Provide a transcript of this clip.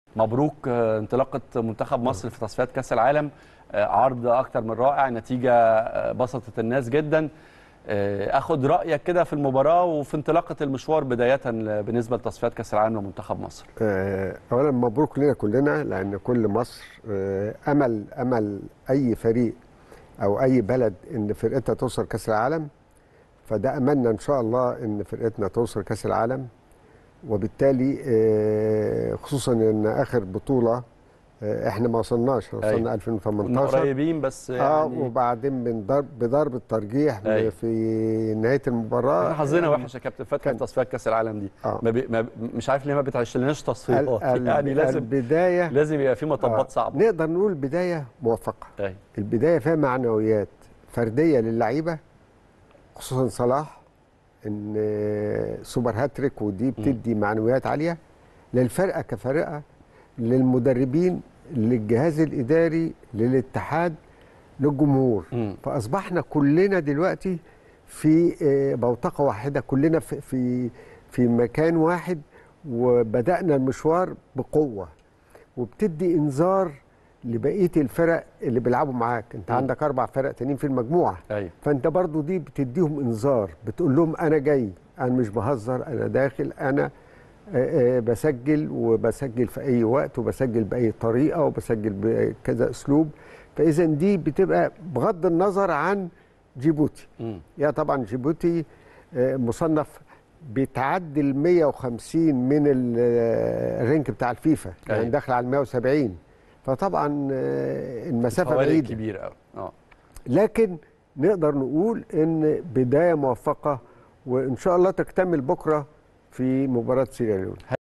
مبروك آه، انطلاقه منتخب مصر في تصفيات كاس العالم آه، عرض اكتر من رائع نتيجه آه، بسطت الناس جدا آه، اخد رايك كده في المباراه وفي انطلاقه المشوار بدايه بالنسبه لتصفيات كاس العالم لمنتخب مصر آه، اولا مبروك لنا كلنا لان كل مصر آه، امل امل اي فريق او اي بلد ان فرقتها توصل كاس العالم فده املنا ان شاء الله ان فرقتنا توصل كاس العالم وبالتالي آه، خصوصا ان اخر بطوله آه، احنا ما وصلناش إحنا أيوة. وصلنا كنا 2018 قريبين بس اه يعني وبعدين من ضرب بضرب الترجيح أيوة. في نهايه المباراه احنا حظنا آه، وحش يا كابتن فتحي كان- في تصفيات كاس العالم دي آه. ما بي ما مش عارف ليه ما بتعيشلناش تصفيات ال- ال- يعني لازم البدايه لازم يبقى في مطبات آه، صعبه نقدر نقول بدايه موفقه أيوة. البدايه فيها معنويات فرديه للعيبه خصوصا صلاح ان سوبر هاتريك ودي بتدي معنويات عاليه للفرقه كفرقه للمدربين للجهاز الاداري للاتحاد للجمهور مم. فاصبحنا كلنا دلوقتي في آه، بوتقه واحده كلنا في في في مكان واحد وبدانا المشوار بقوه وبتدي انذار لبقيه الفرق اللي بيلعبوا معاك انت مم. عندك اربع فرق تانيين في المجموعه ايوه فانت برضو دي بتديهم انذار بتقول لهم انا جاي انا مش بهزر انا داخل انا آه، آه، بسجل وبسجل في اي وقت وبسجل باي طريقه وبسجل بكذا اسلوب فاذا دي بتبقى بغض النظر عن جيبوتي مم. يا طبعا جيبوتي آه، مصنف بتعدي ال 150 من ال- آه، الرينك بتاع الفيفا يعني أيوة. داخل على ال 170 فطبعا آه، المسافه فوارق بعيده كبيره قوي اه لكن نقدر نقول ان بدايه موفقه وان شاء الله تكتمل بكره في مباراه سيراليون